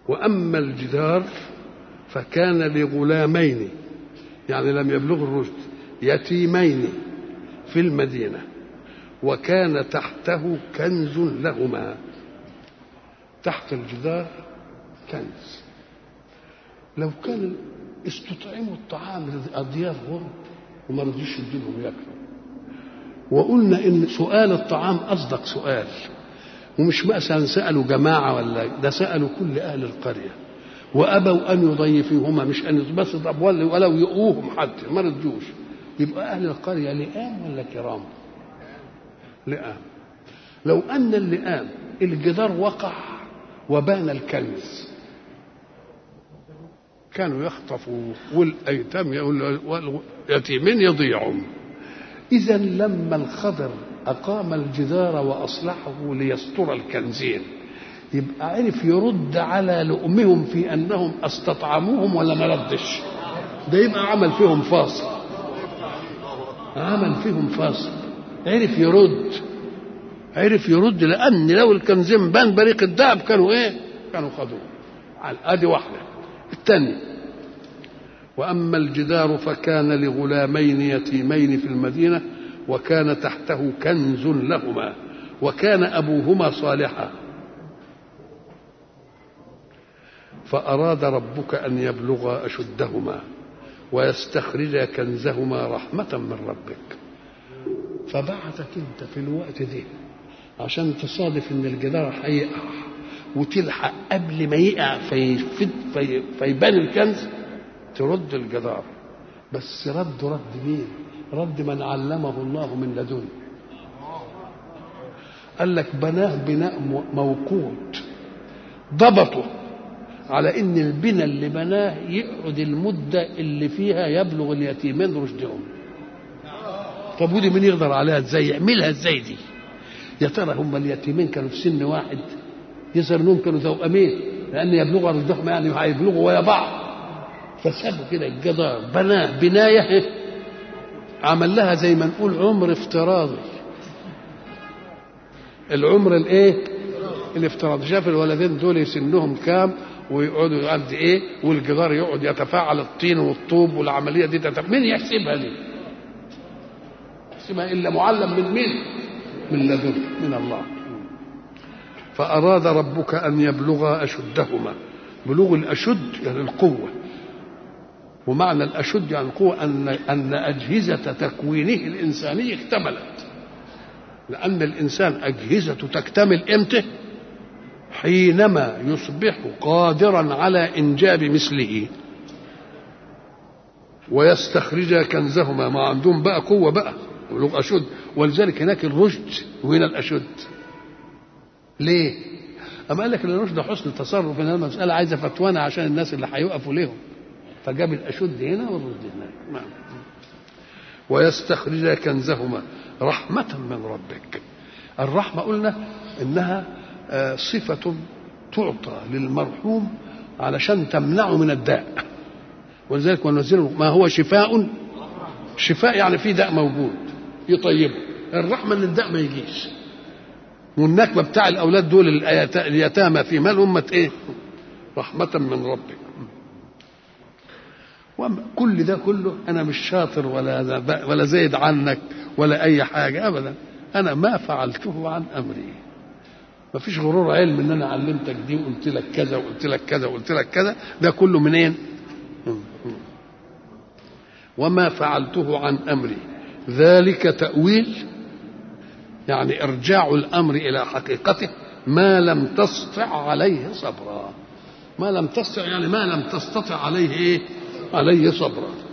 وأما الجدار فكان لغلامين يعني لم يبلغ الرشد يتيمين في المدينة وكان تحته كنز لهما تحت الجدار كنز لو كان استطعموا الطعام لأضياف غرب وما رضيش يديلهم ياكلوا وقلنا ان سؤال الطعام اصدق سؤال ومش مثلا سالوا جماعه ولا ده سالوا كل اهل القريه وابوا ان يضيفوهما مش ان بس طب ولو يؤوهم حتى ما رضيوش يبقى اهل القريه لئام ولا كرام؟ لئام لو ان اللئام الجدار وقع وبان الكنز كانوا يخطفوا والايتام واليتيمين يضيعهم اذا لما الخضر اقام الجدار واصلحه ليستر الكنزين يبقى عرف يرد على لؤمهم في انهم استطعموهم ولا ما ردش ده يبقى عمل فيهم فاصل عمل فيهم فاصل عرف يرد عرف يرد لان لو الكنزين بان بريق الذهب كانوا ايه كانوا خدوه ادي واحده الثانيه واما الجدار فكان لغلامين يتيمين في المدينه وكان تحته كنز لهما وكان ابوهما صالحا فاراد ربك ان يبلغا اشدهما ويستخرجا كنزهما رحمه من ربك فبعثك انت في الوقت ده عشان تصادف ان الجدار هيقع وتلحق قبل ما يقع فيفد في فيبان الكنز ترد الجدار بس رد رد مين رد من علمه الله من لدنه قال لك بناه بناء موقوت ضبطه على ان البناء اللي بناه يقعد المده اللي فيها يبلغ اليتيمين رشدهم طب ودي مين يقدر عليها ازاي يعملها ازاي دي يا ترى هم اليتيمين كانوا في سن واحد يظهر انهم كانوا توأمين لان يبلغوا رشدهم يعني هيبلغوا ويا بعض فسابوا كده الجدار بناه بنايه عمل لها زي ما نقول عمر افتراضي العمر الايه الافتراضي شاف الولدين دول سنهم كام ويقعدوا قد ايه والجدار يقعد يتفاعل الطين والطوب والعمليه دي تتف... مين يحسبها دي؟ يحسبها الا معلم من مين؟ من لدن من الله فأراد ربك أن يبلغا أشدهما بلوغ الأشد يعني القوة ومعنى الأشد يعني القوة أن أن أجهزة تكوينه الإنساني اكتملت لأن الإنسان أجهزته تكتمل إمتى؟ حينما يصبح قادرا على إنجاب مثله ويستخرج كنزهما ما عندهم بقى قوة بقى بلوغ أشد ولذلك هناك الرشد وهنا الأشد ليه؟ أما قال لك الرشد حسن التصرف إن المسألة عايزة فتوانة عشان الناس اللي هيقفوا ليهم فجاب الأشد هنا والرشد هناك نعم ويستخرج كنزهما رحمة من ربك الرحمة قلنا إنها صفة تعطى للمرحوم علشان تمنعه من الداء ولذلك ونزل ما هو شفاء شفاء يعني في داء موجود يطيبه الرحمة ان الداء ما يجيش والنكبة بتاع الأولاد دول اليتامى في مال أمة إيه رحمة من ربك كل ده كله أنا مش شاطر ولا ولا زايد عنك ولا أي حاجة أبدا أنا ما فعلته عن أمري ما فيش غرور علم ان انا علمتك دي وقلت لك كذا وقلت لك كذا وقلت لك كذا ده كله منين وما فعلته عن امري ذلك تاويل يعني ارجاع الامر الى حقيقته ما لم تستطع عليه صبرا ما لم تستطع يعني ما لم تستطع عليه ايه عليه صبرا